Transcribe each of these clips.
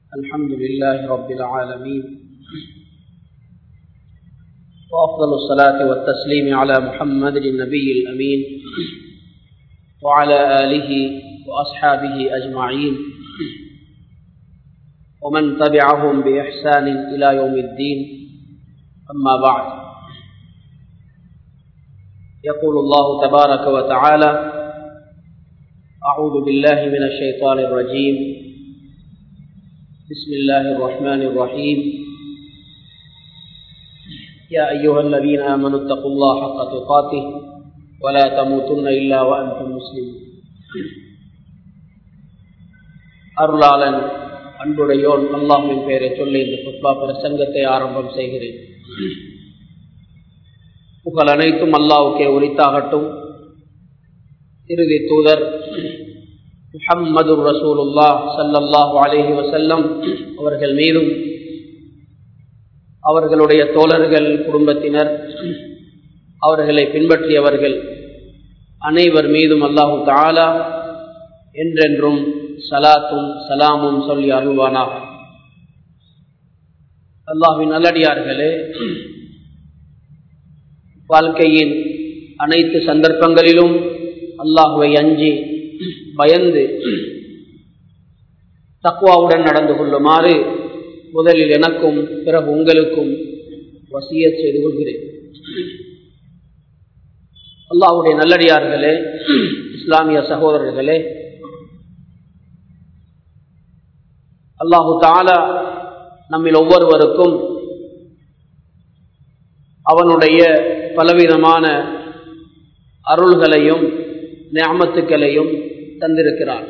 الحمد لله رب العالمين وأفضل الصلاة والتسليم على محمد النبي الأمين وعلى آله وأصحابه أجمعين ومن تبعهم بإحسان إلى يوم الدين أما بعد يقول الله تبارك وتعالى أعوذ بالله من الشيطان الرجيم بسم الله الرحمن الرحيم يا أيها الذين آمنوا اتقوا الله حق تقاته ولا تموتن إلا وأنتم مسلمون அருளாளன் அன்புடையோன் அல்லாஹின் பெயரை சொல்லி இந்த புத்பா பிரசங்கத்தை ஆரம்பம் செய்கிறேன் புகழ் அனைத்தும் அல்லாவுக்கே உரித்தாகட்டும் இறுதி தூதர் முஹம்மது ரசூலுல்லா சல்லல்லாஹு அலேஹி வசல்லம் அவர்கள் மீதும் அவர்களுடைய தோழர்கள் குடும்பத்தினர் அவர்களை பின்பற்றியவர்கள் அனைவர் மீதும் அல்லாஹு தாலா என்றென்றும் சலாத்தும் சலாமும் சொல்லி அருள்வானாக அல்லாஹின் நல்லடியார்களே வாழ்க்கையின் அனைத்து சந்தர்ப்பங்களிலும் அல்லாஹுவை அஞ்சி பயந்து தக்குவாவுடன் நடந்து கொள்ளுமாறு முதலில் எனக்கும் பிறகு உங்களுக்கும் வசிய செய்து கொள்கிறேன் அல்லாஹுடைய நல்லடியார்களே இஸ்லாமிய சகோதரர்களே அல்லாஹு தாலா நம்மில் ஒவ்வொருவருக்கும் அவனுடைய பலவிதமான அருள்களையும் ஞாமத்துக்களையும் தந்திருக்கிறார்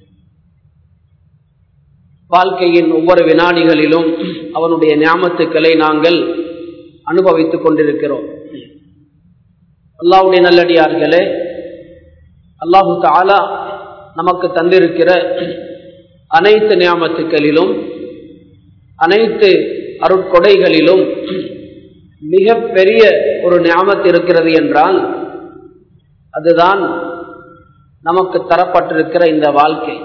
வாழ்க்கையின் ஒவ்வொரு வினாடிகளிலும் அவனுடைய ஞாமத்துக்களை நாங்கள் அனுபவித்துக் கொண்டிருக்கிறோம் அல்லாவுடைய நல்லடியார்களே அல்லாஹு தாலா நமக்கு தந்திருக்கிற அனைத்து ஞாபத்துக்களிலும் அனைத்து அருட்கொடைகளிலும் மிக பெரிய ஒரு ஞாபத்து இருக்கிறது என்றால் அதுதான் நமக்கு தரப்பட்டிருக்கிற இந்த வாழ்க்கை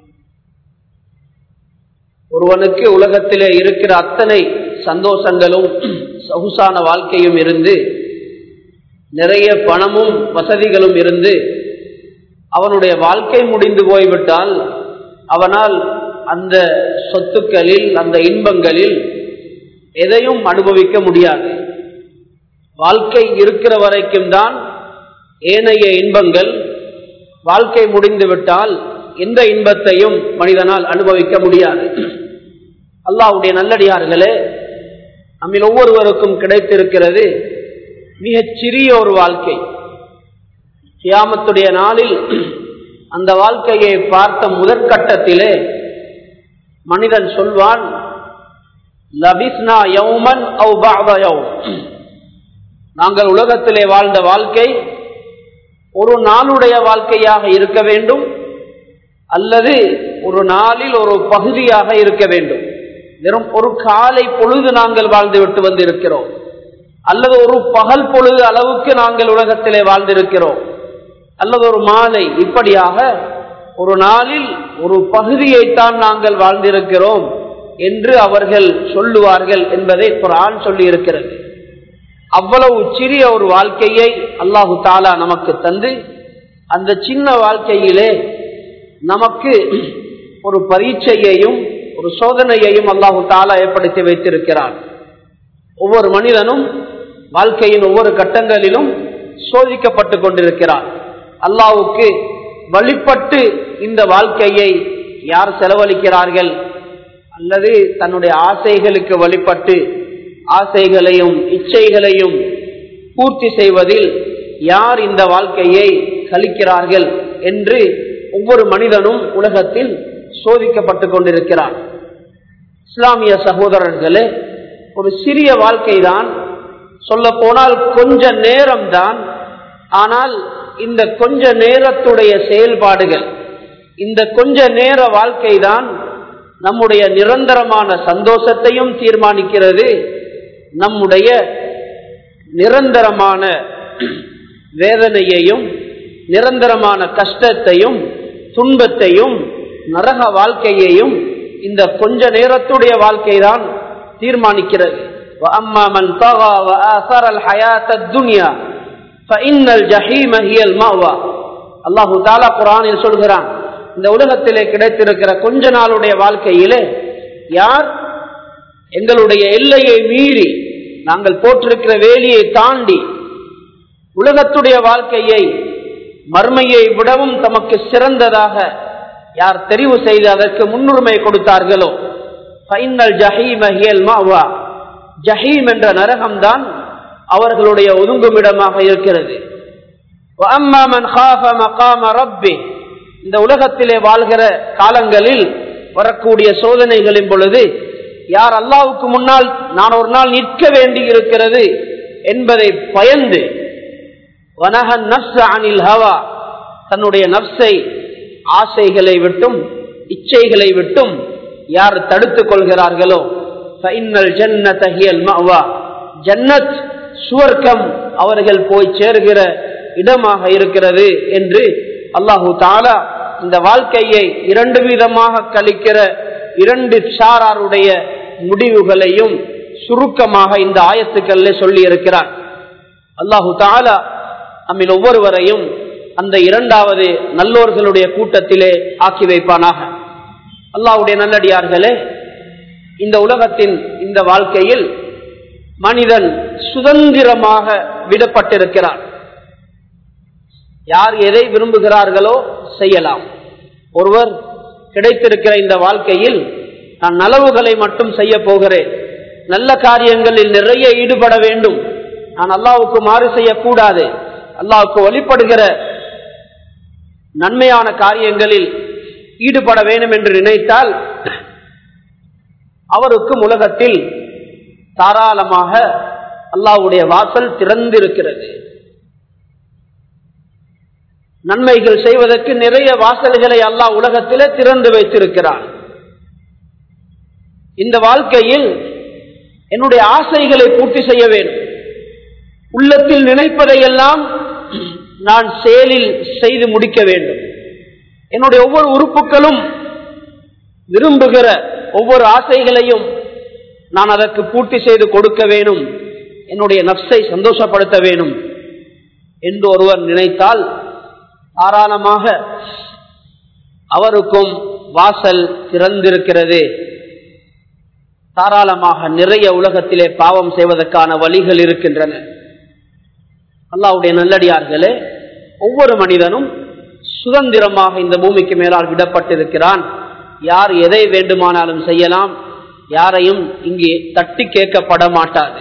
ஒருவனுக்கு உலகத்திலே இருக்கிற அத்தனை சந்தோஷங்களும் சொகுசான வாழ்க்கையும் இருந்து நிறைய பணமும் வசதிகளும் இருந்து அவனுடைய வாழ்க்கை முடிந்து போய்விட்டால் அவனால் அந்த சொத்துக்களில் அந்த இன்பங்களில் எதையும் அனுபவிக்க முடியாது வாழ்க்கை இருக்கிற வரைக்கும் தான் ஏனைய இன்பங்கள் வாழ்க்கை முடிந்துவிட்டால் எந்த இன்பத்தையும் மனிதனால் அனுபவிக்க முடியாது அல்லாவுடைய நல்லடியார்களே நம்மில் ஒவ்வொருவருக்கும் கிடைத்திருக்கிறது மிகச் சிறிய ஒரு வாழ்க்கை கியாமத்துடைய நாளில் அந்த வாழ்க்கையை பார்த்த முதற்கட்டத்திலே மனிதன் சொல்வான் லபிஸ்னா யௌமன் நாங்கள் உலகத்திலே வாழ்ந்த வாழ்க்கை ஒரு நாளுடைய வாழ்க்கையாக இருக்க வேண்டும் அல்லது ஒரு நாளில் ஒரு பகுதியாக இருக்க வேண்டும் வெறும் ஒரு காலை பொழுது நாங்கள் வாழ்ந்து விட்டு வந்திருக்கிறோம் அல்லது ஒரு பகல் பொழுது அளவுக்கு நாங்கள் உலகத்திலே வாழ்ந்திருக்கிறோம் அல்லது ஒரு மாலை இப்படியாக ஒரு நாளில் ஒரு பகுதியைத்தான் நாங்கள் வாழ்ந்திருக்கிறோம் என்று அவர்கள் சொல்லுவார்கள் என்பதை குரான் சொல்லி இருக்கிறது அவ்வளவு சிறிய ஒரு வாழ்க்கையை அல்லாஹு தாலா நமக்கு தந்து அந்த சின்ன வாழ்க்கையிலே நமக்கு ஒரு பரீட்சையையும் ஒரு சோதனையையும் அல்லாஹு தாலா ஏற்படுத்தி வைத்திருக்கிறார் ஒவ்வொரு மனிதனும் வாழ்க்கையின் ஒவ்வொரு கட்டங்களிலும் சோதிக்கப்பட்டு கொண்டிருக்கிறார் அல்லாவுக்கு வழிபட்டு இந்த வாழ்க்கையை யார் செலவழிக்கிறார்கள் அல்லது தன்னுடைய ஆசைகளுக்கு வழிபட்டு ஆசைகளையும் இச்சைகளையும் பூர்த்தி செய்வதில் யார் இந்த வாழ்க்கையை கழிக்கிறார்கள் என்று ஒவ்வொரு மனிதனும் உலகத்தில் சோதிக்கப்பட்டு கொண்டிருக்கிறார் இஸ்லாமிய சகோதரர்களே ஒரு சிறிய வாழ்க்கை தான் சொல்ல போனால் கொஞ்ச நேரம் தான் ஆனால் இந்த கொஞ்ச நேரத்துடைய செயல்பாடுகள் இந்த கொஞ்ச நேர வாழ்க்கை தான் நம்முடைய நிரந்தரமான சந்தோஷத்தையும் தீர்மானிக்கிறது நம்முடைய நிரந்தரமான வேதனையையும் நிரந்தரமான கஷ்டத்தையும் துன்பத்தையும் நரக வாழ்க்கையையும் இந்த கொஞ்ச நேரத்துடைய வாழ்க்கை தான் தீர்மானிக்கிறது وَأَمَّا مَنْ طَغَى وَآثَرَ الْحَيَاةَ الدُّنْيَا فَإِنَّ الْجَحِيمَ هِيَ الْمَأْوَى அல்லாஹு தாலா குரானில் சொல்கிறான் இந்த உலகத்திலே கிடைத்திருக்கிற கொஞ்ச நாளுடைய வாழ்க்கையிலே யார் எங்களுடைய எல்லையை மீறி நாங்கள் போட்டிருக்கிற வேலியை தாண்டி உலகத்துடைய வாழ்க்கையை மர்மையை விடவும் தமக்கு சிறந்ததாக யார் தெரிவு செய்து அதற்கு முன்னுரிமை கொடுத்தார்களோ ஃபைனல் ஜஹீம் மாவா ஜஹீம் என்ற நரகம்தான் அவர்களுடைய ஒதுங்குமிடமாக இருக்கிறது இந்த உலகத்திலே வாழ்கிற காலங்களில் வரக்கூடிய சோதனைகளின் பொழுது யார் அல்லாவுக்கு முன்னால் நான் ஒரு நாள் நிற்க வேண்டி இருக்கிறது என்பதை பயந்து வனகன் நப்ச அனில் ஹவா தன்னுடைய நப்சை ஆசைகளை விட்டும் இச்சைகளை விட்டும் யார் தடுத்துக் கொள்கிறார்களோ ஜன்னத் சுவர்க்கம் அவர்கள் போய் சேர்கிற இடமாக இருக்கிறது என்று அல்லாஹு தாலா இந்த வாழ்க்கையை இரண்டு விதமாக கழிக்கிற இரண்டு சாராருடைய முடிவுகளையும் சுருக்கமாக இந்த ஆயத்துக்கள்ல சொல்லி இருக்கிறார் அல்லாஹு தாலா நம்மில் ஒவ்வொருவரையும் அந்த இரண்டாவது நல்லோர்களுடைய கூட்டத்திலே ஆக்கி வைப்பானாக அல்லாவுடைய நல்லடியார்களே இந்த உலகத்தின் இந்த வாழ்க்கையில் மனிதன் சுதந்திரமாக விடப்பட்டிருக்கிறார் யார் எதை விரும்புகிறார்களோ செய்யலாம் ஒருவர் கிடைத்திருக்கிற இந்த வாழ்க்கையில் நான் நலவுகளை மட்டும் செய்ய போகிறேன் நல்ல காரியங்களில் நிறைய ஈடுபட வேண்டும் நான் அல்லாவுக்கு மாறு செய்யக்கூடாது அல்லாவுக்கு வழிபடுகிற நன்மையான காரியங்களில் ஈடுபட வேண்டும் என்று நினைத்தால் அவருக்கும் உலகத்தில் தாராளமாக அல்லாவுடைய வாசல் திறந்திருக்கிறது நன்மைகள் செய்வதற்கு நிறைய வாசல்களை அல்லாஹ் உலகத்திலே திறந்து வைத்திருக்கிறான் இந்த வாழ்க்கையில் என்னுடைய ஆசைகளை பூர்த்தி செய்ய வேண்டும் உள்ளத்தில் நினைப்பதையெல்லாம் நான் செயலில் செய்து முடிக்க வேண்டும் என்னுடைய ஒவ்வொரு உறுப்புகளும் விரும்புகிற ஒவ்வொரு ஆசைகளையும் நான் அதற்கு பூர்த்தி செய்து கொடுக்க வேணும் என்னுடைய நப்சை சந்தோஷப்படுத்த வேணும் என்று ஒருவர் நினைத்தால் தாராளமாக அவருக்கும் வாசல் திறந்திருக்கிறது தாராளமாக நிறைய உலகத்திலே பாவம் செய்வதற்கான வழிகள் இருக்கின்றன அல்லாவுடைய நல்லடியார்களே ஒவ்வொரு மனிதனும் சுதந்திரமாக இந்த பூமிக்கு மேலால் விடப்பட்டிருக்கிறான் யார் எதை வேண்டுமானாலும் செய்யலாம் யாரையும் இங்கே தட்டி கேட்கப்பட மாட்டாது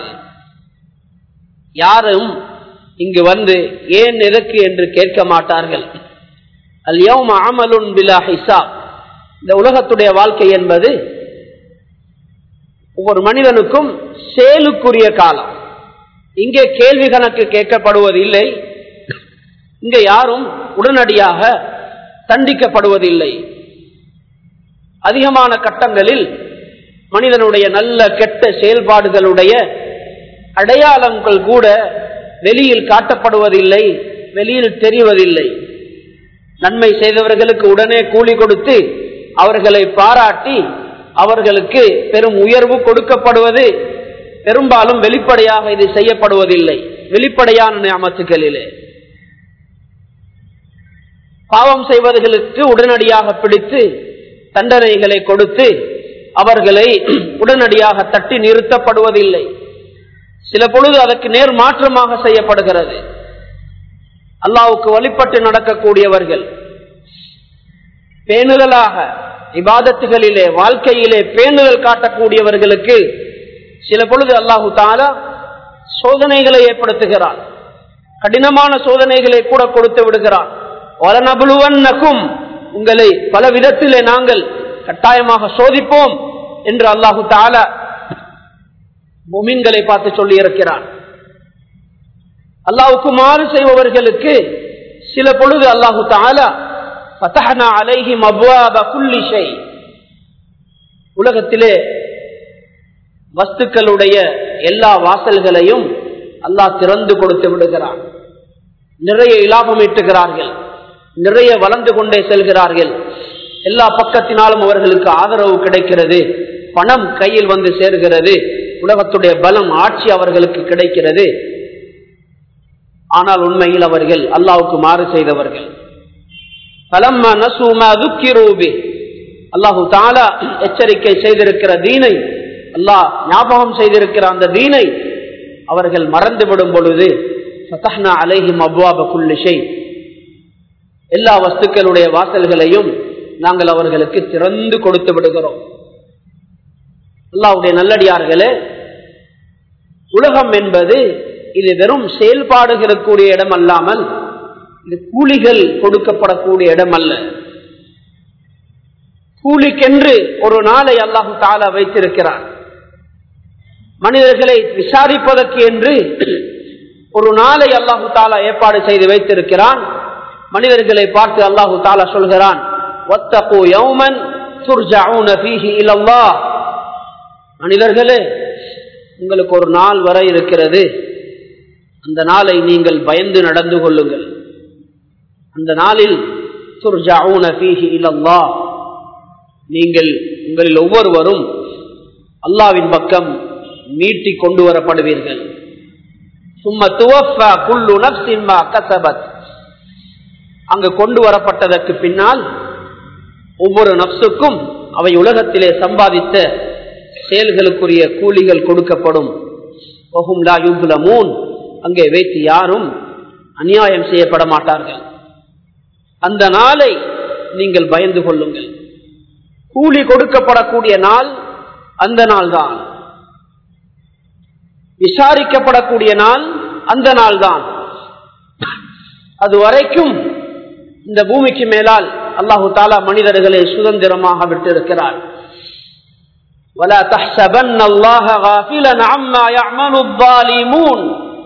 யாரும் இங்கு வந்து ஏன் எதற்கு என்று கேட்க மாட்டார்கள் அல்யோம் அமலுன் பிலா ஹிசாப் இந்த உலகத்துடைய வாழ்க்கை என்பது ஒவ்வொரு மனிதனுக்கும் செயலுக்குரிய காலம் இங்கே கேள்வி கணக்கு கேட்கப்படுவதில்லை இங்கே யாரும் உடனடியாக தண்டிக்கப்படுவதில்லை அதிகமான கட்டங்களில் மனிதனுடைய நல்ல கெட்ட செயல்பாடுகளுடைய அடையாளங்கள் கூட வெளியில் காட்டப்படுவதில்லை வெளியில் தெரிவதில்லை நன்மை செய்தவர்களுக்கு உடனே கூலி கொடுத்து அவர்களை பாராட்டி அவர்களுக்கு பெரும் உயர்வு கொடுக்கப்படுவது பெரும்பாலும் வெளிப்படையாக இது செய்யப்படுவதில்லை வெளிப்படையான அமைச்சுகளிலே பாவம் செய்வர்களுக்கு உடனடியாக பிடித்து தண்டனைகளை கொடுத்து அவர்களை உடனடியாக தட்டி நிறுத்தப்படுவதில்லை சில பொழுது அதற்கு நேர் மாற்றமாக செய்யப்படுகிறது அல்லாவுக்கு வழிபட்டு நடக்கக்கூடியவர்கள் பேணுதலாக இபாதத்துகளிலே வாழ்க்கையிலே பேணுதல் காட்டக்கூடியவர்களுக்கு சில பொழுது அல்லாஹு தாலா சோதனைகளை ஏற்படுத்துகிறான் கடினமான சோதனைகளை கூட கொடுத்து விடுகிறான் வளநபுலுவன்னக்கும் உங்களை பல விதத்திலே நாங்கள் கட்டாயமாக சோதிப்போம் என்று அல்லாஹு தாலா முமின்களை பார்த்து சொல்லி இருக்கிறான் அல்லாவுக்கு மாறு செய்பவர்களுக்கு சில பொழுது அல்லாஹு தாலா பத்தஹனா அலைஹி மபுவாப குல்லிஷை உலகத்திலே வஸ்துக்களுடைய எல்லா வாசல்களையும் அல்லாஹ் திறந்து கொடுத்து விடுகிறான் நிறைய இலாபம் ஈட்டுகிறார்கள் நிறைய வளர்ந்து கொண்டே செல்கிறார்கள் எல்லா பக்கத்தினாலும் அவர்களுக்கு ஆதரவு கிடைக்கிறது பணம் கையில் வந்து சேர்கிறது உலகத்துடைய பலம் ஆட்சி அவர்களுக்கு கிடைக்கிறது ஆனால் உண்மையில் அவர்கள் அல்லாவுக்கு மாறு செய்தவர்கள் அல்லாஹு தாலா எச்சரிக்கை செய்திருக்கிற தீனை அல்லாஹ் ஞாபகம் செய்திருக்கிற அந்த தீனை அவர்கள் மறந்துவிடும் பொழுது அலைஹிம் அப்வாப குல்லிஷை எல்லா வஸ்துக்களுடைய வாசல்களையும் நாங்கள் அவர்களுக்கு திறந்து கொடுத்து விடுகிறோம் அல்லாவுடைய நல்லடியார்களே உலகம் என்பது இது வெறும் செயல்பாடுகளுக்குரிய இடம் அல்லாமல் இது கூலிகள் கொடுக்கப்படக்கூடிய இடம் அல்ல கூலிக்கென்று ஒரு நாளை அல்லாஹு தாலா வைத்திருக்கிறார் மனிதர்களை விசாரிப்பதற்கு என்று ஒரு நாளை அல்லாஹு தாலா ஏற்பாடு செய்து வைத்திருக்கிறான் மனிதர்களை பார்த்து அல்லாஹு தாலா சொல்கிறான் மனிதர்களே உங்களுக்கு ஒரு நாள் வர இருக்கிறது அந்த நாளை நீங்கள் பயந்து நடந்து கொள்ளுங்கள் அந்த நாளில் நீங்கள் உங்களில் ஒவ்வொருவரும் அல்லாவின் பக்கம் மீட்டி கொண்டு வரப்படுவீர்கள் சும்மா துவஃபா குல்லு நப்சிம்மா கசபத் அங்கு கொண்டு வரப்பட்டதற்கு பின்னால் ஒவ்வொரு நப்சுக்கும் அவை உலகத்திலே சம்பாதித்த செயல்களுக்குரிய கூலிகள் கொடுக்கப்படும் அங்கே வைத்து யாரும் அநியாயம் செய்யப்பட மாட்டார்கள் அந்த நாளை நீங்கள் பயந்து கொள்ளுங்கள் கூலி கொடுக்கப்படக்கூடிய நாள் அந்த நாள் தான் விசாரிக்கப்படக்கூடிய நாள் அந்த நாள் தான் அது வரைக்கும் இந்த பூமிக்கு மேலால் அல்லாஹு தாலா மனிதர்களை சுதந்திரமாக விட்டிருக்கிறார் ولا تحسبن الله غافلا عما يعمل الظالمون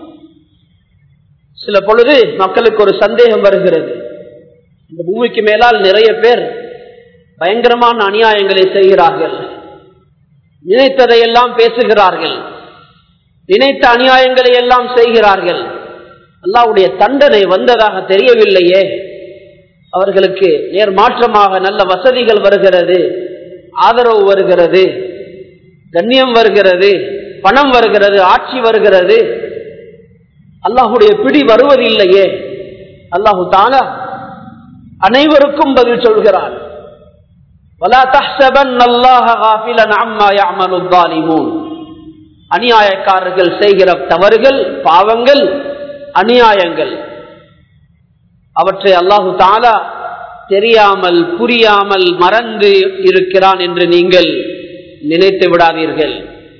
சில பொழுது மக்களுக்கு ஒரு சந்தேகம் வருகிறது இந்த பூமிக்கு மேலால் நிறைய பேர் பயங்கரமான அநியாயங்களை செய்கிறார்கள் நினைத்ததை எல்லாம் பேசுகிறார்கள் நினைத்த அநியாயங்களை எல்லாம் செய்கிறார்கள் அல்லாவுடைய தண்டனை வந்ததாக தெரியவில்லையே அவர்களுக்கு நேர் மாற்றமாக நல்ல வசதிகள் வருகிறது ஆதரவு வருகிறது கண்ணியம் வருகிறது பணம் வருகிறது ஆட்சி வருகிறது அல்லாஹுடைய பிடி வருவதில்லையே அல்லாஹு தாலா அனைவருக்கும் பதில் சொல்கிறார் அநியாயக்காரர்கள் செய்கிற தவறுகள் பாவங்கள் அநியாயங்கள் அவற்றை அல்லாஹு தாலா தெரியாமல் புரியாமல் மறந்து இருக்கிறான் என்று நீங்கள் நினைத்து விடாதீர்கள்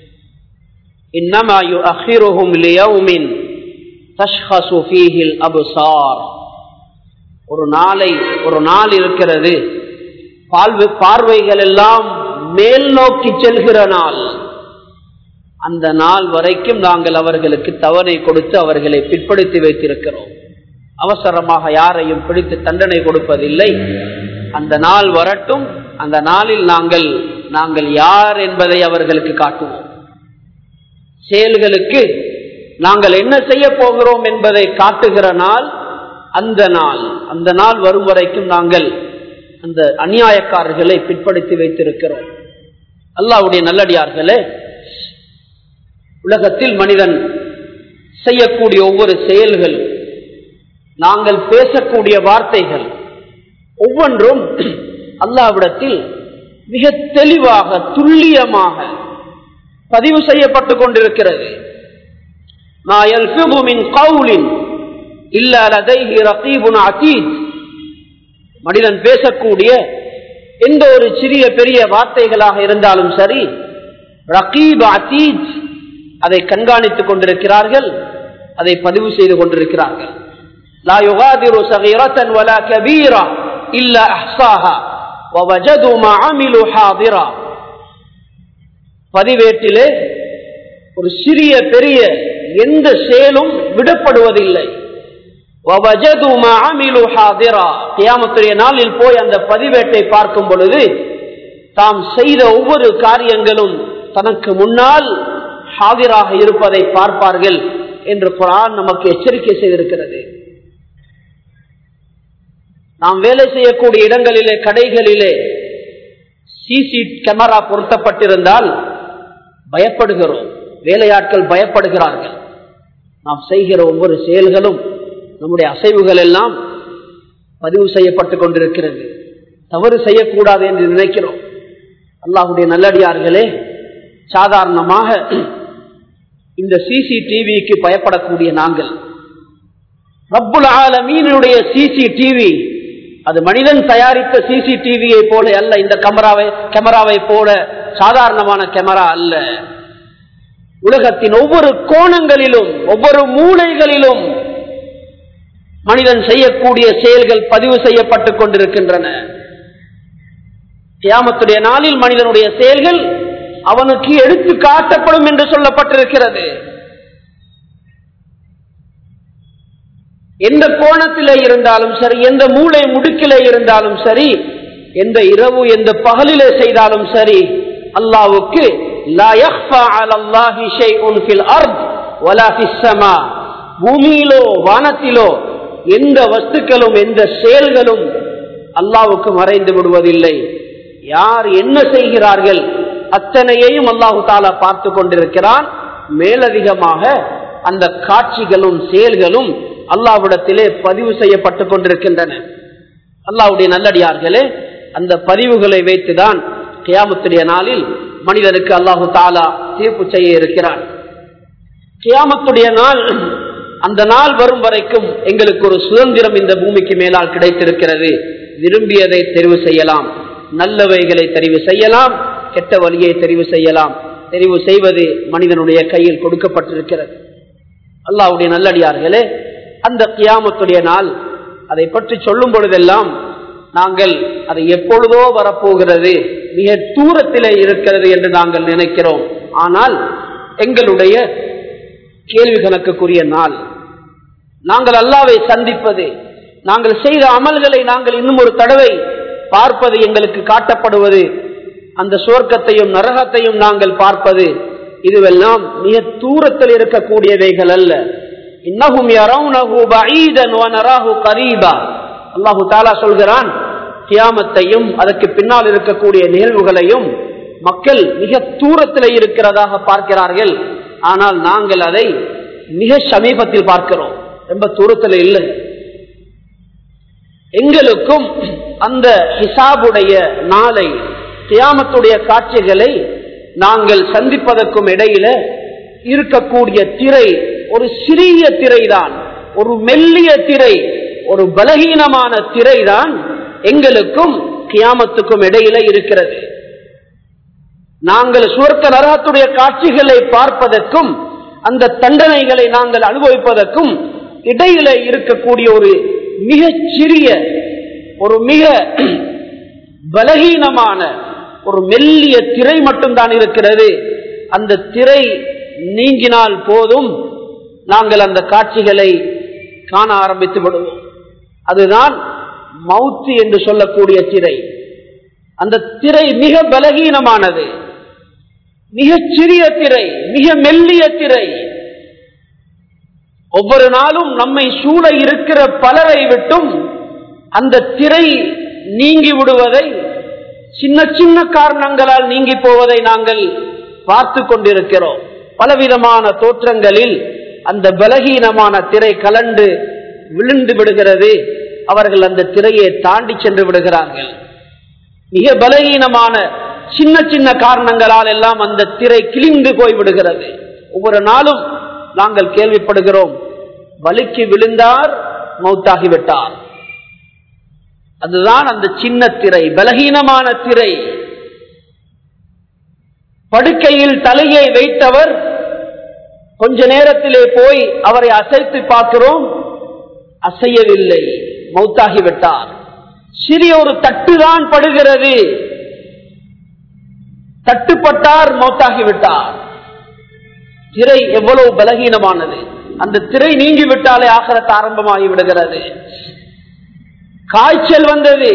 ஒரு நாளை ஒரு நாள் இருக்கிறது பார்வைகள் எல்லாம் மேல் நோக்கி செல்கிற நாள் அந்த நாள் வரைக்கும் நாங்கள் அவர்களுக்கு தவணை கொடுத்து அவர்களை பிற்படுத்தி வைத்திருக்கிறோம் அவசரமாக யாரையும் பிடித்து தண்டனை கொடுப்பதில்லை அந்த நாள் வரட்டும் அந்த நாளில் நாங்கள் நாங்கள் யார் என்பதை அவர்களுக்கு காட்டுவோம் செயல்களுக்கு நாங்கள் என்ன செய்ய போகிறோம் என்பதை காட்டுகிற நாள் அந்த நாள் அந்த நாள் வரும் வரைக்கும் நாங்கள் அந்த அநியாயக்காரர்களை பிற்படுத்தி வைத்திருக்கிறோம் அல்லாவுடைய நல்லடியார்களே உலகத்தில் மனிதன் செய்யக்கூடிய ஒவ்வொரு செயல்கள் நாங்கள் பேசக்கூடிய வார்த்தைகள் ஒவ்வொன்றும் அல்லாவிடத்தில் மிக தெளிவாக துல்லியமாக பதிவு செய்யப்பட்டு கொண்டிருக்கிறது மனிதன் பேசக்கூடிய எந்த ஒரு சிறிய பெரிய வார்த்தைகளாக இருந்தாலும் சரி ரகீப் அத்தீத் அதை கண்காணித்துக் கொண்டிருக்கிறார்கள் அதை பதிவு செய்து கொண்டிருக்கிறார்கள் لا يغادر صغيرة ولا كبيرة إلا أحصاها ووجدوا ما عملوا حاضرا பதிவேட்டிலே ஒரு சிறிய பெரிய எந்த செயலும் விடப்படுவதில்லை கியாமத்துடைய நாளில் போய் அந்த பதிவேட்டை பார்க்கும் பொழுது தாம் செய்த ஒவ்வொரு காரியங்களும் தனக்கு முன்னால் ஹாதிராக இருப்பதை பார்ப்பார்கள் என்று குரான் நமக்கு எச்சரிக்கை செய்திருக்கிறது நாம் வேலை செய்யக்கூடிய இடங்களிலே கடைகளிலே சிசி கேமரா பொருத்தப்பட்டிருந்தால் பயப்படுகிறோம் வேலையாட்கள் பயப்படுகிறார்கள் நாம் செய்கிற ஒவ்வொரு செயல்களும் நம்முடைய அசைவுகள் எல்லாம் பதிவு செய்யப்பட்டுக் கொண்டிருக்கிறது தவறு செய்யக்கூடாது என்று நினைக்கிறோம் அல்லாஹுடைய நல்லடியார்களே சாதாரணமாக இந்த சிசிடிவிக்கு பயப்படக்கூடிய நாங்கள் ரப்புல் ஆலமீனுடைய சிசிடிவி அது மனிதன் தயாரித்த சிசிடிவியை போல அல்ல இந்த கேமராவை கேமராவை போல சாதாரணமான கேமரா அல்ல உலகத்தின் ஒவ்வொரு கோணங்களிலும் ஒவ்வொரு மூளைகளிலும் மனிதன் செய்யக்கூடிய செயல்கள் பதிவு செய்யப்பட்டுக் கொண்டிருக்கின்றன கியாமத்துடைய நாளில் மனிதனுடைய செயல்கள் அவனுக்கு எடுத்து காட்டப்படும் என்று சொல்லப்பட்டிருக்கிறது எந்த கோணத்திலே இருந்தாலும் சரி எந்த மூளை முடுக்கிலே இருந்தாலும் சரி எந்த இரவு எந்த பகலிலே செய்தாலும் சரி அல்லாவுக்கு பூமியிலோ வானத்திலோ எந்த வஸ்துக்களும் எந்த செயல்களும் அல்லாவுக்கு மறைந்து விடுவதில்லை யார் என்ன செய்கிறார்கள் அத்தனையையும் அல்லாஹு தாலா பார்த்து கொண்டிருக்கிறான் மேலதிகமாக அந்த காட்சிகளும் செயல்களும் அல்லாவிடத்திலே பதிவு செய்யப்பட்டுக் கொண்டிருக்கின்றன அல்லாவுடைய நல்லடியார்களே அந்த பதிவுகளை வைத்துதான் கியாமத்துடைய நாளில் மனிதனுக்கு அல்லாஹு தாலா தீர்ப்பு செய்ய இருக்கிறான் கியாமத்துடைய நாள் அந்த நாள் வரும் வரைக்கும் எங்களுக்கு ஒரு சுதந்திரம் இந்த பூமிக்கு மேலால் கிடைத்திருக்கிறது விரும்பியதை தெரிவு செய்யலாம் நல்லவைகளை தெரிவு செய்யலாம் கெட்ட வழியை தெரிவு செய்யலாம் தெரிவு செய்வது மனிதனுடைய கையில் கொடுக்கப்பட்டிருக்கிறது அல்லாவுடைய நல்லடியார்களே அந்த கியாமத்துடைய நாள் அதை பற்றி சொல்லும் பொழுதெல்லாம் நாங்கள் அதை எப்பொழுதோ வரப்போகிறது மிக தூரத்திலே இருக்கிறது என்று நாங்கள் நினைக்கிறோம் ஆனால் எங்களுடைய கேள்வி கணக்குக்குரிய நாள் நாங்கள் அல்லாவை சந்திப்பது நாங்கள் செய்த அமல்களை நாங்கள் இன்னும் ஒரு தடவை பார்ப்பது எங்களுக்கு காட்டப்படுவது அந்த சுவர்க்கத்தையும் நரகத்தையும் நாங்கள் பார்ப்பது இதுவெல்லாம் மிக தூரத்தில் இருக்கக்கூடியவைகள் அல்ல இன்னகும் அல்லாஹு தாலா சொல்கிறான் கியாமத்தையும் அதற்கு பின்னால் இருக்கக்கூடிய நிகழ்வுகளையும் மக்கள் மிக தூரத்தில் இருக்கிறதாக பார்க்கிறார்கள் ஆனால் நாங்கள் அதை மிக சமீபத்தில் பார்க்கிறோம் ரொம்ப தூரத்தில் இல்லை எங்களுக்கும் அந்த ஹிசாபுடைய நாளை கியாமத்துடைய காட்சிகளை நாங்கள் சந்திப்பதற்கும் இடையில இருக்கக்கூடிய திரை ஒரு சிறிய திரைதான் ஒரு மெல்லிய திரை ஒரு பலகீனமான திரைதான் எங்களுக்கும் கியாமத்துக்கும் இடையில இருக்கிறது நாங்கள் சுவர்க்க நரகத்துடைய காட்சிகளை பார்ப்பதற்கும் அந்த தண்டனைகளை நாங்கள் அனுபவிப்பதற்கும் இடையில இருக்கக்கூடிய ஒரு மிகச் சிறிய ஒரு மிக பலகீனமான ஒரு மெல்லிய திரை மட்டும்தான் இருக்கிறது அந்த திரை நீங்கினால் போதும் நாங்கள் அந்த காட்சிகளை காண ஆரம்பித்து விடுவோம் அதுதான் மவுத்து என்று சொல்லக்கூடிய திரை அந்த திரை மிக பலகீனமானது மிகச் சிறிய திரை மிக மெல்லிய திரை ஒவ்வொரு நாளும் நம்மை சூழ இருக்கிற பலரை விட்டும் அந்த திரை நீங்கி விடுவதை சின்ன சின்ன காரணங்களால் நீங்கி போவதை நாங்கள் பார்த்து கொண்டிருக்கிறோம் பலவிதமான தோற்றங்களில் அந்த பலகீனமான திரை கலண்டு விழுந்து விடுகிறது அவர்கள் அந்த திரையை தாண்டி சென்று விடுகிறார்கள் மிக பலகீனமான சின்ன சின்ன காரணங்களால் எல்லாம் அந்த திரை கிழிந்து போய்விடுகிறது ஒவ்வொரு நாளும் நாங்கள் கேள்விப்படுகிறோம் வலிக்கு விழுந்தார் மௌத்தாகிவிட்டார் அதுதான் அந்த சின்ன திரை பலகீனமான திரை படுக்கையில் தலையை வைத்தவர் கொஞ்ச நேரத்திலே போய் அவரை அசைத்து பார்க்கிறோம் அசையவில்லை மௌத்தாகிவிட்டார் சிறிய ஒரு தட்டுதான் படுகிறது தட்டுப்பட்டார் மௌத்தாகிவிட்டார் திரை எவ்வளவு பலகீனமானது அந்த திரை நீங்கிவிட்டாலே ஆகரத்து ஆரம்பமாகி விடுகிறது காய்ச்சல் வந்தது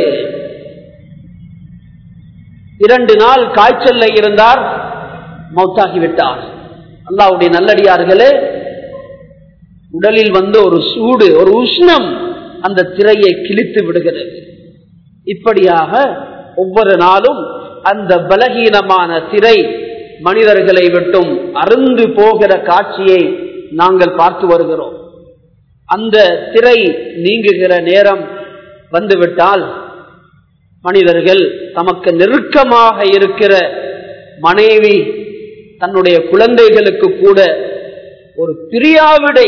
இரண்டு நாள் காய்ச்சல்ல இருந்தார் மௌத்தாகிவிட்டார் அல்லாவுடைய நல்லடியார்களே உடலில் வந்து ஒரு சூடு ஒரு உஷ்ணம் அந்த திரையை கிழித்து விடுகிறது இப்படியாக ஒவ்வொரு நாளும் அந்த பலகீனமான திரை மனிதர்களை விட்டும் அருந்து போகிற காட்சியை நாங்கள் பார்த்து வருகிறோம் அந்த திரை நீங்குகிற நேரம் வந்துவிட்டால் மனிதர்கள் தமக்கு நெருக்கமாக இருக்கிற மனைவி தன்னுடைய குழந்தைகளுக்கு கூட ஒரு பிரியாவிடை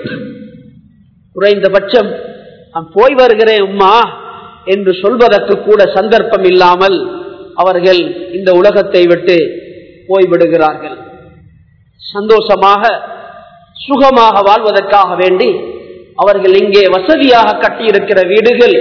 குறைந்தபட்சம் நான் போய் வருகிறேன் உம்மா என்று சொல்வதற்கு கூட சந்தர்ப்பம் இல்லாமல் அவர்கள் இந்த உலகத்தை விட்டு போய்விடுகிறார்கள் சந்தோஷமாக சுகமாக வாழ்வதற்காக வேண்டி அவர்கள் இங்கே வசதியாக கட்டியிருக்கிற வீடுகள்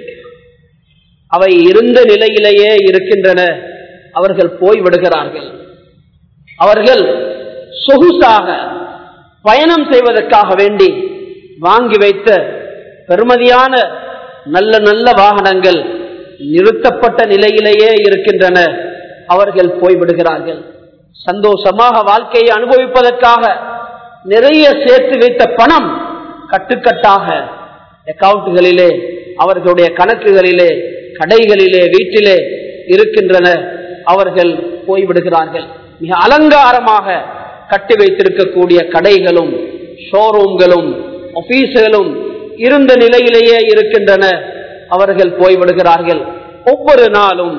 அவை இருந்த நிலையிலேயே இருக்கின்றன அவர்கள் போய்விடுகிறார்கள் அவர்கள் சொகுசாக பயணம் செய்வதற்காக வேண்டி வாங்கி வைத்த பெருமதியான நல்ல நல்ல வாகனங்கள் நிறுத்தப்பட்ட நிலையிலேயே இருக்கின்றன அவர்கள் போய்விடுகிறார்கள் சந்தோஷமாக வாழ்க்கையை அனுபவிப்பதற்காக நிறைய சேர்த்து வைத்த பணம் கட்டுக்கட்டாக அக்கவுண்ட்களிலே அவர்களுடைய கணக்குகளிலே கடைகளிலே வீட்டிலே இருக்கின்றன அவர்கள் போய்விடுகிறார்கள் மிக அலங்காரமாக கட்டி வைத்திருக்கக்கூடிய கடைகளும் ஷோரூம்களும் ஆபீஸ்களும் இருந்த நிலையிலேயே இருக்கின்றன அவர்கள் போய்விடுகிறார்கள் ஒவ்வொரு நாளும்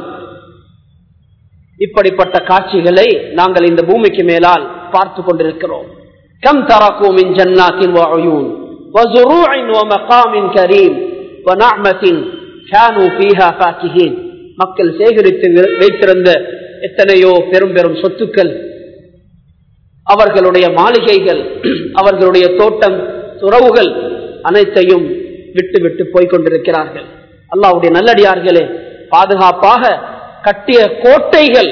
இப்படிப்பட்ட காட்சிகளை நாங்கள் இந்த பூமிக்கு மேலால் பார்த்து கொண்டிருக்கிறோம் கம் தரக்கும் மின் ஜன்னாத்தின் வஅயூன் وزروع ومقام كريم ونعمة كانوا فيها فاكهين மக்கள் சேகரித்து வைத்திருந்த எத்தனையோ பெரும் பெரும் சொத்துக்கள் அவர்களுடைய மாளிகைகள் அவர்களுடைய தோட்டம் துறவுகள் அனைத்தையும் விட்டு விட்டு போய்கொண்டிருக்கிறார்கள் அல்லாவுடைய நல்லடியார்களே பாதுகாப்பாக கட்டிய கோட்டைகள்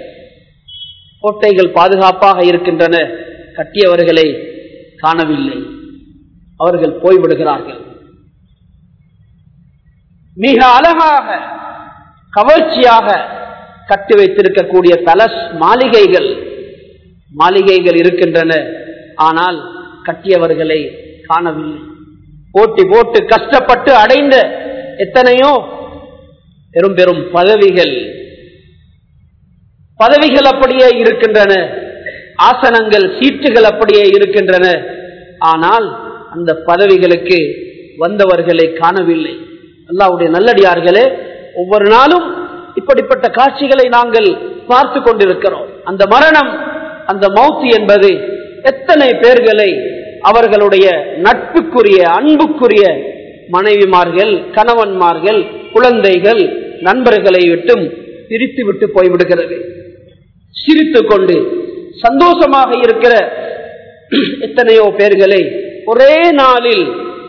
கோட்டைகள் பாதுகாப்பாக இருக்கின்றன கட்டியவர்களை காணவில்லை அவர்கள் போய்விடுகிறார்கள் மிக அழகாக கவர்ச்சியாக கட்டி வைத்திருக்கக்கூடிய பலஸ் மாளிகைகள் மாளிகைகள் இருக்கின்றன ஆனால் கட்டியவர்களை காணவில்லை போட்டி போட்டு கஷ்டப்பட்டு அடைந்த எத்தனையோ பெரும் பெரும் பதவிகள் பதவிகள் அப்படியே இருக்கின்றன ஆசனங்கள் சீட்டுகள் அப்படியே இருக்கின்றன ஆனால் அந்த பதவிகளுக்கு வந்தவர்களை காணவில்லை அல்லாவுடைய நல்லடியார்களே ஒவ்வொரு நாளும் இப்படிப்பட்ட காட்சிகளை நாங்கள் பார்த்து கொண்டிருக்கிறோம் அந்த மரணம் அந்த மௌத்து என்பது எத்தனை பேர்களை அவர்களுடைய நட்புக்குரிய அன்புக்குரிய மனைவிமார்கள் கணவன்மார்கள் குழந்தைகள் நண்பர்களை விட்டும் பிரித்து விட்டு போய்விடுகிறது சிரித்து கொண்டு சந்தோஷமாக இருக்கிற எத்தனையோ பேர்களை ஒரே நாளில்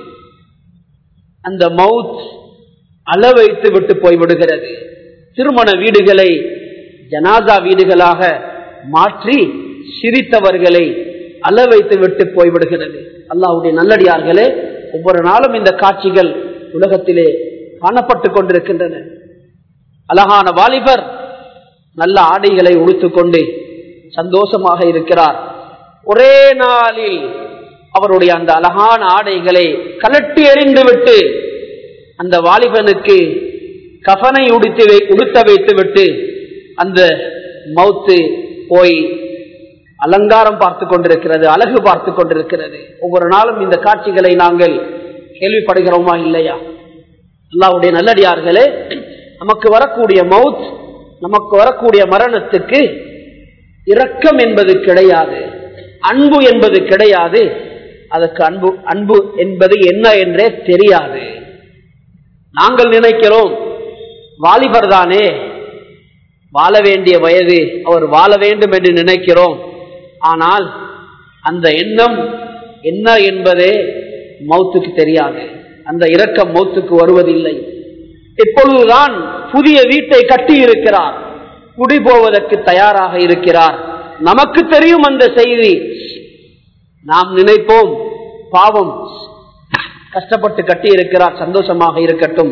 அந்த மவுத் அள வைத்து விட்டு போய்விடுகிறது திருமண வீடுகளை ஜனாதா வீடுகளாக மாற்றி சிரித்தவர்களை அள வைத்து விட்டு போய்விடுகிறது அல்லாவுடைய நல்லடியார்களே ஒவ்வொரு நாளும் இந்த காட்சிகள் உலகத்திலே காணப்பட்டுக் கொண்டிருக்கின்றன அழகான வாலிபர் நல்ல ஆடைகளை உடுத்துக்கொண்டு சந்தோஷமாக இருக்கிறார் ஒரே நாளில் அவருடைய அந்த அழகான ஆடைகளை கலட்டி எறிந்து விட்டு அந்த வாலிபனுக்கு கஃனை உடுத்து உடுத்த வைத்து விட்டு அந்த மவுத்து போய் அலங்காரம் பார்த்து கொண்டிருக்கிறது அழகு பார்த்து கொண்டிருக்கிறது ஒவ்வொரு நாளும் இந்த காட்சிகளை நாங்கள் கேள்விப்படுகிறோமா இல்லையா அல்லாவுடைய நல்லடியார்களே நமக்கு வரக்கூடிய மவுத் நமக்கு வரக்கூடிய மரணத்துக்கு இரக்கம் என்பது கிடையாது அன்பு என்பது கிடையாது அதற்கு அன்பு அன்பு என்பது என்ன என்றே தெரியாது நாங்கள் நினைக்கிறோம் வாலிபர் தானே வாழ வேண்டிய வயது அவர் வாழ வேண்டும் என்று நினைக்கிறோம் ஆனால் அந்த எண்ணம் என்ன என்பதே மௌத்துக்கு தெரியாது அந்த இரக்கம் மௌத்துக்கு வருவதில்லை இப்பொழுதுதான் புதிய வீட்டை கட்டி இருக்கிறார் குடி போவதற்கு தயாராக இருக்கிறார் நமக்கு தெரியும் அந்த செய்தி நாம் நினைப்போம் பாவம் கஷ்டப்பட்டு கட்டி இருக்கிறார் சந்தோஷமாக இருக்கட்டும்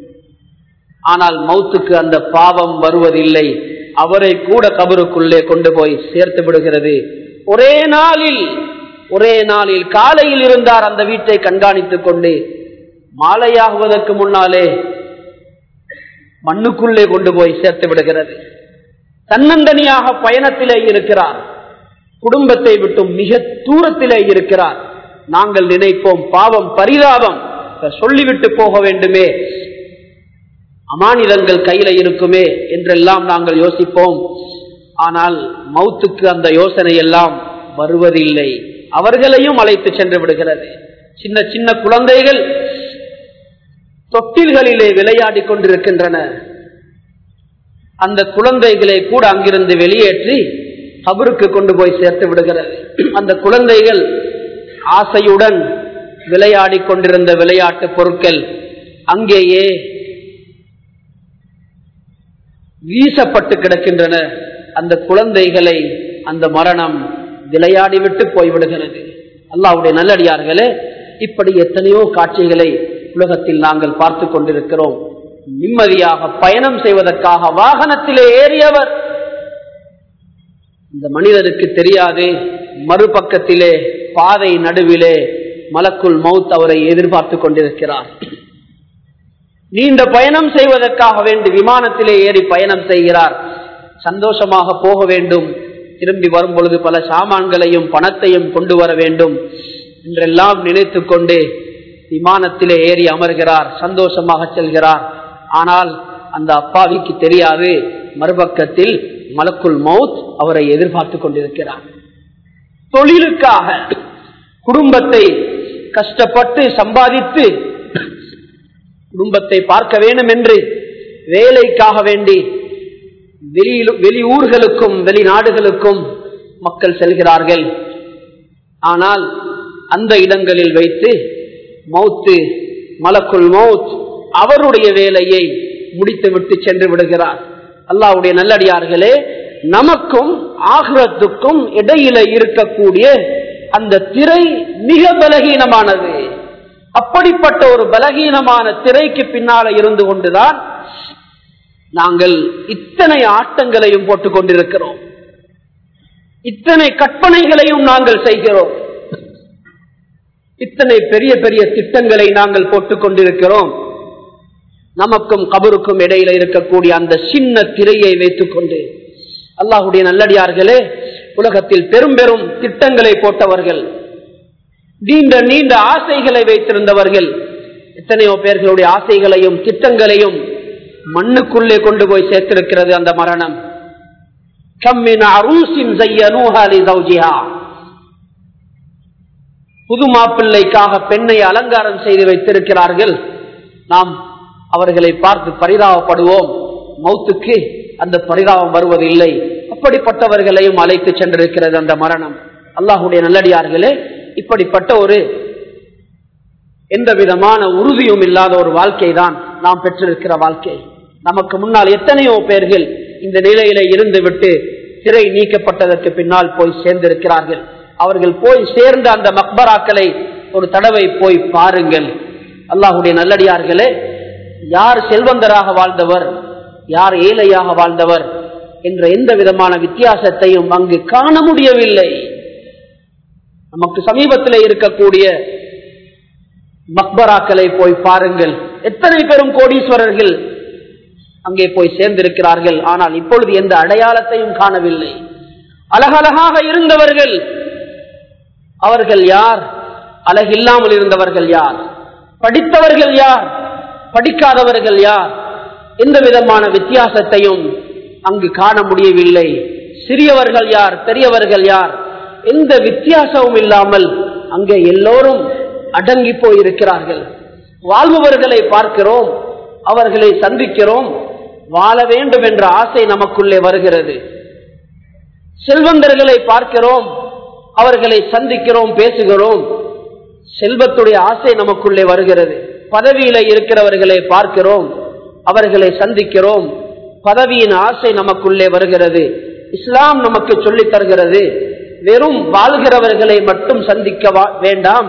ஆனால் மௌத்துக்கு அந்த பாவம் வருவதில்லை அவரை கூட கபருக்குள்ளே கொண்டு போய் சேர்த்து விடுகிறது ஒரே நாளில் ஒரே நாளில் காலையில் இருந்தார் அந்த வீட்டை கண்காணித்துக் கொண்டு மாலையாகுவதற்கு முன்னாலே மண்ணுக்குள்ளே கொண்டு போய் சேர்த்து விடுகிறது தன்னந்தனியாக பயணத்திலே இருக்கிறார் குடும்பத்தை விட்டு மிக தூரத்திலே இருக்கிறார் நாங்கள் நினைப்போம் பாவம் பரிதாபம் சொல்லிவிட்டு போக வேண்டுமே அமானிதங்கள் கையில இருக்குமே என்றெல்லாம் நாங்கள் யோசிப்போம் ஆனால் மௌத்துக்கு அந்த யோசனை எல்லாம் வருவதில்லை அவர்களையும் அழைத்து சென்று விடுகிறது சின்ன சின்ன குழந்தைகள் தொட்டில்களிலே விளையாடி கொண்டிருக்கின்றன அந்த குழந்தைகளை கூட அங்கிருந்து வெளியேற்றி கபருக்கு கொண்டு போய் சேர்த்து விடுகிறது அந்த குழந்தைகள் ஆசையுடன் விளையாடி கொண்டிருந்த விளையாட்டு பொருட்கள் அங்கேயே வீசப்பட்டு கிடக்கின்றன அந்த குழந்தைகளை அந்த மரணம் விளையாடிவிட்டு போய்விடுகிறது அல்லாவுடைய நல்லடியார்களே இப்படி எத்தனையோ காட்சிகளை உலகத்தில் நாங்கள் பார்த்து கொண்டிருக்கிறோம் நிம்மதியாக பயணம் செய்வதற்காக வாகனத்திலே ஏறியவர் இந்த மனிதருக்கு தெரியாது மறுபக்கத்திலே பாதை நடுவிலே மலக்குள் மவுத் அவரை எதிர்பார்த்து கொண்டிருக்கிறார் நீண்ட பயணம் செய்வதற்காக வேண்டி விமானத்திலே ஏறி பயணம் செய்கிறார் சந்தோஷமாக போக வேண்டும் திரும்பி வரும் பொழுது பல சாமான்களையும் பணத்தையும் கொண்டு வர வேண்டும் என்றெல்லாம் நினைத்து கொண்டு விமானத்திலே ஏறி அமர்கிறார் சந்தோஷமாக செல்கிறார் ஆனால் அந்த அப்பாவிக்கு தெரியாது மறுபக்கத்தில் மலக்குள் மவுத் அவரை எதிர்பார்த்து கொண்டிருக்கிறார் தொழிலுக்காக குடும்பத்தை கஷ்டப்பட்டு சம்பாதித்து குடும்பத்தை பார்க்க வேண்டும் என்று வேலைக்காக வேண்டி வெளியில் வெளி ஊர்களுக்கும் வெளிநாடுகளுக்கும் மக்கள் செல்கிறார்கள் ஆனால் அந்த இடங்களில் வைத்து மௌத்து மலக்குள் மௌத் அவருடைய வேலையை முடித்துவிட்டு சென்று விடுகிறார் அல்லாவுடைய நல்லடியார்களே நமக்கும் ஆகிரத்துக்கும் இடையில இருக்கக்கூடிய அந்த திரை மிக பலகீனமானது அப்படிப்பட்ட ஒரு பலகீனமான திரைக்கு பின்னால இருந்து கொண்டுதான் நாங்கள் இத்தனை ஆட்டங்களையும் போட்டுக் கொண்டிருக்கிறோம் இத்தனை கற்பனைகளையும் நாங்கள் செய்கிறோம் இத்தனை பெரிய பெரிய திட்டங்களை நாங்கள் போட்டுக் கொண்டிருக்கிறோம் நமக்கும் கபருக்கும் இடையில இருக்கக்கூடிய அந்த சின்ன திரையை வைத்துக் கொண்டு அல்லாஹுடைய நல்லடியார்களே உலகத்தில் பெரும் பெரும் திட்டங்களை போட்டவர்கள் நீண்ட நீண்ட ஆசைகளை வைத்திருந்தவர்கள் எத்தனையோ பேர்களுடைய ஆசைகளையும் திட்டங்களையும் மண்ணுக்குள்ளே கொண்டு போய் சேர்த்திருக்கிறது அந்த மரணம் புது மாப்பிள்ளைக்காக பெண்ணை அலங்காரம் செய்து வைத்திருக்கிறார்கள் நாம் அவர்களை பார்த்து பரிதாபப்படுவோம் மௌத்துக்கு அந்த பரிதாபம் வருவதில்லை அப்படிப்பட்டவர்களையும் அழைத்து சென்றிருக்கிறது அந்த மரணம் அல்லாஹுடைய நல்லடியார்களே இப்படிப்பட்ட ஒரு எந்த விதமான உறுதியும் இல்லாத ஒரு வாழ்க்கை தான் நாம் பெற்றிருக்கிற வாழ்க்கை நமக்கு முன்னால் எத்தனையோ பேர்கள் இந்த நிலையில இருந்து விட்டு திரை நீக்கப்பட்டதற்கு பின்னால் போய் சேர்ந்திருக்கிறார்கள் அவர்கள் போய் சேர்ந்த அந்த மக்பராக்களை ஒரு தடவை போய் பாருங்கள் அல்லாஹுடைய நல்லடியார்களே யார் செல்வந்தராக வாழ்ந்தவர் யார் ஏழையாக வாழ்ந்தவர் என்ற எந்த விதமான வித்தியாசத்தையும் அங்கு காண முடியவில்லை நமக்கு சமீபத்தில் இருக்கக்கூடிய மக்பராக்களை போய் பாருங்கள் எத்தனை பெரும் கோடீஸ்வரர்கள் அங்கே போய் சேர்ந்திருக்கிறார்கள் ஆனால் இப்பொழுது எந்த அடையாளத்தையும் காணவில்லை அழகழகாக இருந்தவர்கள் அவர்கள் யார் அழகில்லாமல் இருந்தவர்கள் யார் படித்தவர்கள் யார் படிக்காதவர்கள் யார் எந்த விதமான வித்தியாசத்தையும் அங்கு காண முடியவில்லை சிறியவர்கள் யார் பெரியவர்கள் யார் எந்த வித்தியாசமும் இல்லாமல் அங்கே எல்லோரும் அடங்கி போயிருக்கிறார்கள் வாழ்பவர்களை பார்க்கிறோம் அவர்களை சந்திக்கிறோம் வாழ வேண்டும் என்ற ஆசை நமக்குள்ளே வருகிறது செல்வந்தர்களை பார்க்கிறோம் அவர்களை சந்திக்கிறோம் பேசுகிறோம் செல்வத்துடைய ஆசை நமக்குள்ளே வருகிறது பதவியில இருக்கிறவர்களை பார்க்கிறோம் அவர்களை சந்திக்கிறோம் பதவியின் ஆசை நமக்குள்ளே வருகிறது இஸ்லாம் நமக்கு சொல்லித் தருகிறது வெறும் வாழ்கிறவர்களை மட்டும் சந்திக்க வேண்டாம்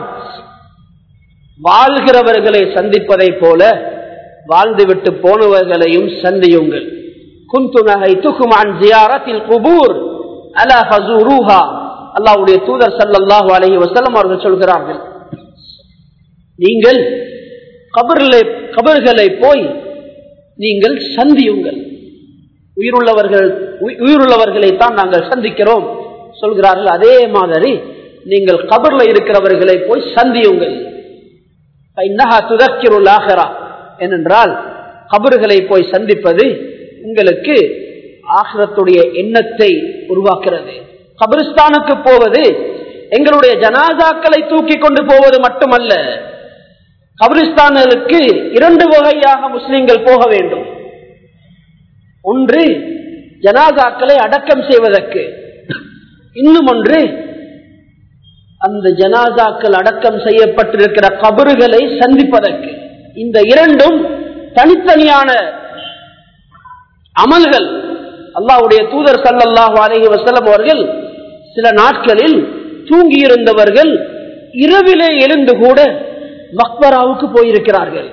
வாழ்கிறவர்களை சந்திப்பதை போல வாழ்ந்துவிட்டு போனவர்களையும் சந்தியுங்கள் குந்துநகை துகுமான் ஜியாரத்தில் குபூர் அல ஹசூருஹா அல்லாவுடைய தூதர் சல்லாஹூ அலஹி வசலம் அவர்கள் சொல்கிறார்கள் நீங்கள் கபர்களை கபர்களை போய் நீங்கள் சந்தியுங்கள் உயிருள்ளவர்கள் உயி- உயிருள்ளவர்களை தான் நாங்கள் சந்திக்கிறோம் சொல்கிறார்கள் அதே மாதிரி நீங்கள் கபர்ல இருக்கிறவர்களை போய் சந்தியுங்கள் فإنها تذكر الآخرة. ஏனென்றால் கபறுகளை போய் சந்திப்பது உங்களுக்கு ஆகிரத்துடைய எண்ணத்தை உருவாக்குறது கபிரிஸ்தானுக்கு போவது எங்களுடைய ஜனாசாக்களை தூக்கி கொண்டு போவது மட்டுமல்ல கபிரிஸ்தானுக்கு இரண்டு வகையாக முஸ்லிம்கள் போக வேண்டும் ஒன்று ஜனாசாக்களை அடக்கம் செய்வதற்கு இன்னும் ஒன்று அந்த ஜனாசாக்கள் அடக்கம் செய்யப்பட்டிருக்கிற கபறுகளை சந்திப்பதற்கு இந்த இரண்டும் தனித்தனியான அமல்கள் அல்லாஹ்வுடைய தூதர் ஸல்லல்லாஹு அலைஹி வஸல்லம் அவர்கள் சில நாட்களில் தூங்கியிருந்தவர்கள் இரவிலே எழுந்து கூட மக்பராவுக்கு போயிருக்கிறார்கள்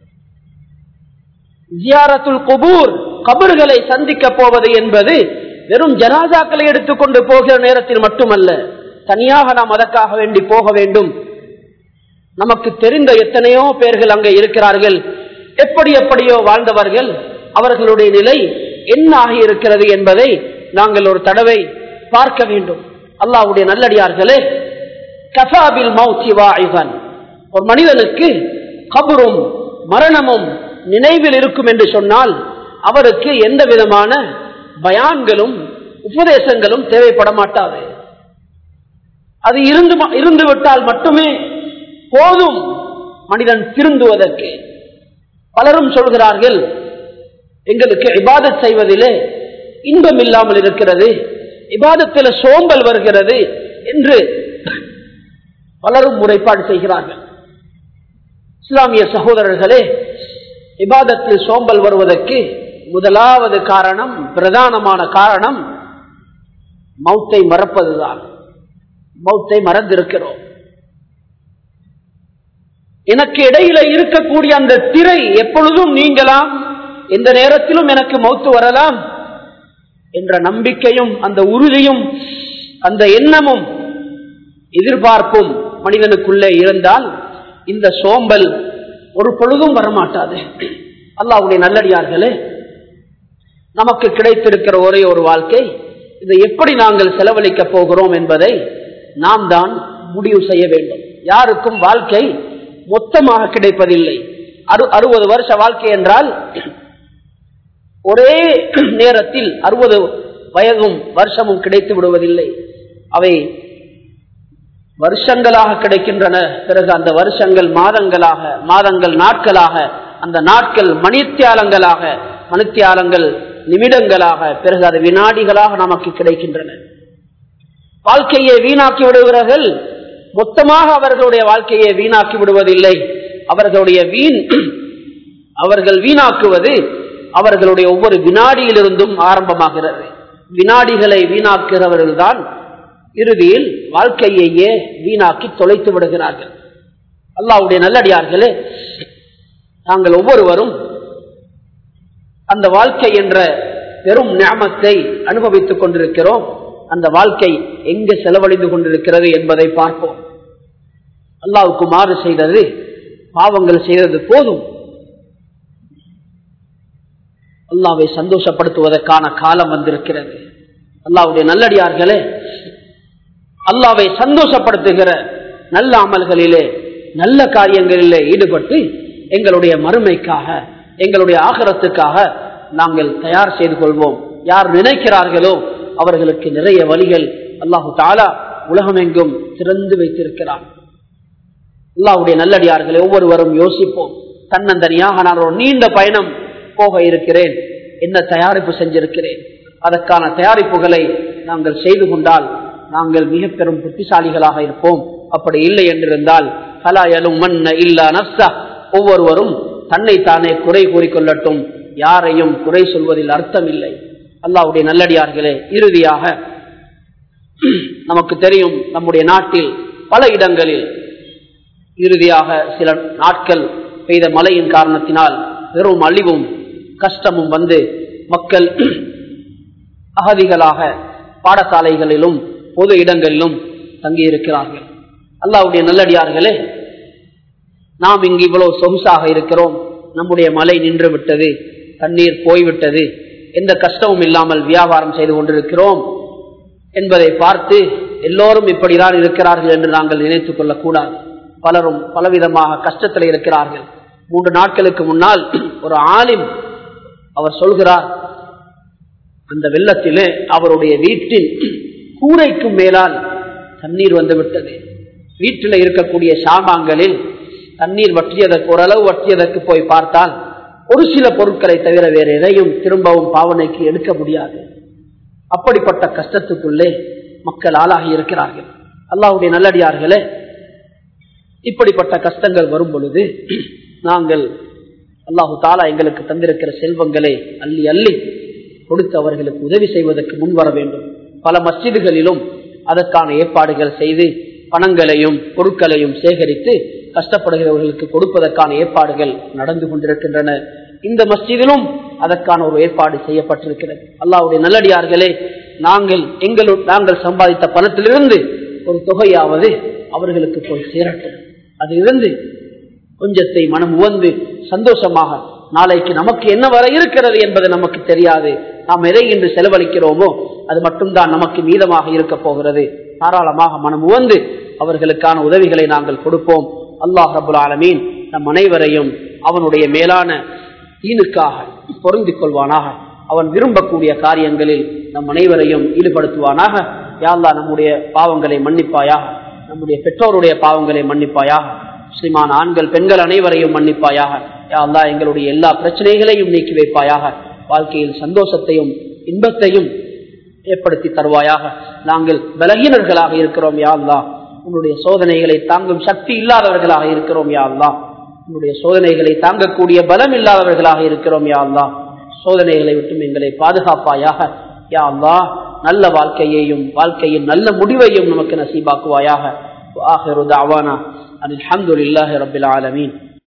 ஜியாரத்துல் குபூர் கபறுகளை சந்திக்க போவது என்பது வெறும் ஜனாசாக்களை எடுத்துக்கொண்டு போகிற நேரத்தில் மட்டுமல்ல தனியாக நாம் அதற்காக வேண்டி போக வேண்டும் நமக்கு தெரிந்த எத்தனையோ பேர்கள் அங்கே இருக்கிறார்கள் எப்படி எப்படியோ வாழ்ந்தவர்கள் அவர்களுடைய நிலை என்ன ஆகி இருக்கிறது என்பதை நாங்கள் ஒரு தடவை பார்க்க வேண்டும் அல்லாஹ்வுடைய நல்லடியார்களே கஃபாபில் மௌத்தி வாஇஃபன் ஒரு மனிதனுக்கு கபரும் மரணமும் நினைவில் இருக்கும் என்று சொன்னால் அவருக்கு எந்த விதமான பயான்களும் உபதேசங்களும் தேவைப்பட மாட்டாது அது இருந்து இருந்து விட்டால் மட்டுமே போதும் மனிதன் திருந்துவதற்கு பலரும் சொல்கிறார்கள் எங்களுக்கு இபாதத் செய்வதிலே இன்பம் இல்லாமல் இருக்கிறது இபாதத்தில் சோம்பல் வருகிறது என்று பலரும் முறைப்பாடு செய்கிறார்கள் இஸ்லாமிய சகோதரர்களே இபாதத்தில் சோம்பல் வருவதற்கு முதலாவது காரணம் பிரதானமான காரணம் மௌத்தை மறப்பதுதான் மௌத்தை மறந்திருக்கிறோம் எனக்கு இடையில இருக்கக்கூடிய அந்த திரை எப்பொழுதும் நீங்களாம் எந்த நேரத்திலும் எனக்கு மௌத்து வரலாம் என்ற நம்பிக்கையும் அந்த உறுதியும் அந்த எண்ணமும் எதிர்பார்ப்பும் மனிதனுக்குள்ளே இருந்தால் இந்த சோம்பல் ஒரு பொழுதும் வரமாட்டாது அல்லாவுடைய நல்லடியார்களே நமக்கு கிடைத்திருக்கிற ஒரே ஒரு வாழ்க்கை இதை எப்படி நாங்கள் செலவழிக்க போகிறோம் என்பதை நாம் தான் முடிவு செய்ய வேண்டும் யாருக்கும் வாழ்க்கை மொத்தமாக கிடைப்பதில்லை அறு அறுபது வருஷ வாழ்க்கை என்றால் ஒரே நேரத்தில் அறுபது வயதும் வருஷமும் கிடைத்து விடுவதில்லை அவை வருஷங்களாக கிடைக்கின்றன பிறகு அந்த வருஷங்கள் மாதங்களாக மாதங்கள் நாட்களாக அந்த நாட்கள் மணித்தியாலங்களாக மணித்தியாலங்கள் நிமிடங்களாக பிறகு அது வினாடிகளாக நமக்கு கிடைக்கின்றன வாழ்க்கையை வீணாக்கி விடுகிறார்கள் மொத்தமாக அவர்களுடைய வாழ்க்கையை வீணாக்கி விடுவதில்லை அவர்களுடைய வீண் அவர்கள் வீணாக்குவது அவர்களுடைய ஒவ்வொரு வினாடியிலிருந்தும் ஆரம்பமாகிறது வினாடிகளை வீணாக்குகிறவர்கள் தான் இறுதியில் வாழ்க்கையையே வீணாக்கி தொலைத்து விடுகிறார்கள் அல்லாவுடைய நல்லடியார்களே நாங்கள் ஒவ்வொருவரும் அந்த வாழ்க்கை என்ற பெரும் ஞாபத்தை அனுபவித்துக் கொண்டிருக்கிறோம் அந்த வாழ்க்கை எங்கு செலவழிந்து கொண்டிருக்கிறது என்பதை பார்ப்போம் அல்லாவுக்கு மாறு செய்தது பாவங்கள் செய்தது போதும் அல்லாவை சந்தோஷப்படுத்துவதற்கான காலம் வந்திருக்கிறது அல்லாவுடைய நல்லடியார்களே அல்லாவை சந்தோஷப்படுத்துகிற நல்ல அமல்களிலே நல்ல காரியங்களிலே ஈடுபட்டு எங்களுடைய மறுமைக்காக எங்களுடைய ஆகரத்துக்காக நாங்கள் தயார் செய்து கொள்வோம் யார் நினைக்கிறார்களோ அவர்களுக்கு நிறைய வழிகள் அல்லாஹு தாலா உலகமெங்கும் திறந்து வைத்திருக்கிறார் அல்லாவுடைய நல்லடியார்களை ஒவ்வொருவரும் யோசிப்போம் தன்னந்தனியாக நான் ஒரு நீண்ட பயணம் போக இருக்கிறேன் என்ன தயாரிப்பு செஞ்சிருக்கிறேன் அதற்கான தயாரிப்புகளை நாங்கள் செய்து கொண்டால் நாங்கள் மிக பெரும் புத்திசாலிகளாக இருப்போம் அப்படி இல்லை என்றிருந்தால் கலாயலும் மண்ண இல்லா நப்சா ஒவ்வொருவரும் தன்னை தானே குறை கூறிக்கொள்ளட்டும் யாரையும் குறை சொல்வதில் அர்த்தம் இல்லை அல்லாவுடைய நல்லடியார்களே இறுதியாக நமக்கு தெரியும் நம்முடைய நாட்டில் பல இடங்களில் இறுதியாக சில நாட்கள் பெய்த மழையின் காரணத்தினால் பெரும் அழிவும் கஷ்டமும் வந்து மக்கள் அகதிகளாக பாடசாலைகளிலும் பொது இடங்களிலும் தங்கியிருக்கிறார்கள் அல்லாவுடைய நல்லடியார்களே நாம் இங்கு இவ்வளவு சொகுசாக இருக்கிறோம் நம்முடைய மலை நின்று விட்டது தண்ணீர் போய்விட்டது எந்த கஷ்டமும் இல்லாமல் வியாபாரம் செய்து கொண்டிருக்கிறோம் என்பதை பார்த்து எல்லோரும் இப்படிதான் இருக்கிறார்கள் என்று நாங்கள் நினைத்துக் கொள்ளக்கூடாது பலரும் பலவிதமாக கஷ்டத்தில் இருக்கிறார்கள் மூன்று நாட்களுக்கு முன்னால் ஒரு ஆலிம் அவர் சொல்கிறார் அந்த வெள்ளத்திலே அவருடைய வீட்டின் கூரைக்கும் மேலால் தண்ணீர் வந்து விட்டது வீட்டில் இருக்கக்கூடிய சாமான்களில் தண்ணீர் வற்றியதற்கு ஓரளவு வற்றியதற்கு போய் பார்த்தால் ஒரு சில பொருட்களை தவிர வேறு எதையும் திரும்பவும் பாவனைக்கு எடுக்க முடியாது அப்படிப்பட்ட கஷ்டத்துக்குள்ளே மக்கள் ஆளாகி இருக்கிறார்கள் அல்லாவுடைய நல்லடியார்களே இப்படிப்பட்ட கஷ்டங்கள் வரும் பொழுது நாங்கள் அல்லாஹு தாலா எங்களுக்கு தந்திருக்கிற செல்வங்களை அள்ளி அள்ளி கொடுத்து அவர்களுக்கு உதவி செய்வதற்கு முன் வர வேண்டும் பல மஸ்ஜிதுகளிலும் அதற்கான ஏற்பாடுகள் செய்து பணங்களையும் பொருட்களையும் சேகரித்து கஷ்டப்படுகிறவர்களுக்கு கொடுப்பதற்கான ஏற்பாடுகள் நடந்து கொண்டிருக்கின்றன இந்த மஸ்ஜிதிலும் அதற்கான ஒரு ஏற்பாடு செய்யப்பட்டிருக்கிறது அல்லாவுடைய நல்லடியார்களே நாங்கள் எங்களு நாங்கள் சம்பாதித்த பணத்திலிருந்து ஒரு தொகையாவது அவர்களுக்கு போய் சேரட்டும் அதிலிருந்து கொஞ்சத்தை மனம் உவந்து சந்தோஷமாக நாளைக்கு நமக்கு என்ன வர இருக்கிறது என்பது நமக்கு தெரியாது நாம் எதை இன்று செலவழிக்கிறோமோ அது மட்டும்தான் நமக்கு மீதமாக இருக்க போகிறது தாராளமாக மனம் உவந்து அவர்களுக்கான உதவிகளை நாங்கள் கொடுப்போம் அல்லாஹ் ரபுல் ஆலமீன் நம் அனைவரையும் அவனுடைய மேலான ஈனுக்காக பொருந்திக் கொள்வானாக அவன் விரும்பக்கூடிய காரியங்களில் நம் அனைவரையும் ஈடுபடுத்துவானாக யாழ்லா நம்முடைய பாவங்களை மன்னிப்பாயாக நம்முடைய பெற்றோருடைய பாவங்களை மன்னிப்பாயாக முஸ்லிமான ஆண்கள் பெண்கள் அனைவரையும் மன்னிப்பாயாக யாழ்லா எங்களுடைய எல்லா பிரச்சனைகளையும் நீக்கி வைப்பாயாக வாழ்க்கையில் சந்தோஷத்தையும் இன்பத்தையும் ஏற்படுத்தி தருவாயாக நாங்கள் பலகீனர்களாக இருக்கிறோம் யாழ்லா உன்னுடைய சோதனைகளை தாங்கும் சக்தி இல்லாதவர்களாக இருக்கிறோம் யாழ்லா உன்னுடைய சோதனைகளை தாங்கக்கூடிய பலம் இல்லாதவர்களாக இருக்கிறோம் யாழ்லா சோதனைகளை விட்டும் எங்களை பாதுகாப்பாயாக யா அல்லா நல்ல வாழ்க்கையையும் வாழ்க்கையின் நல்ல முடிவையும் நமக்கு நசீபாக்குவாயாக ஆஹிரு தாவானா அனில் அஹமதுல்லாஹி ரபில் ஆலமீன்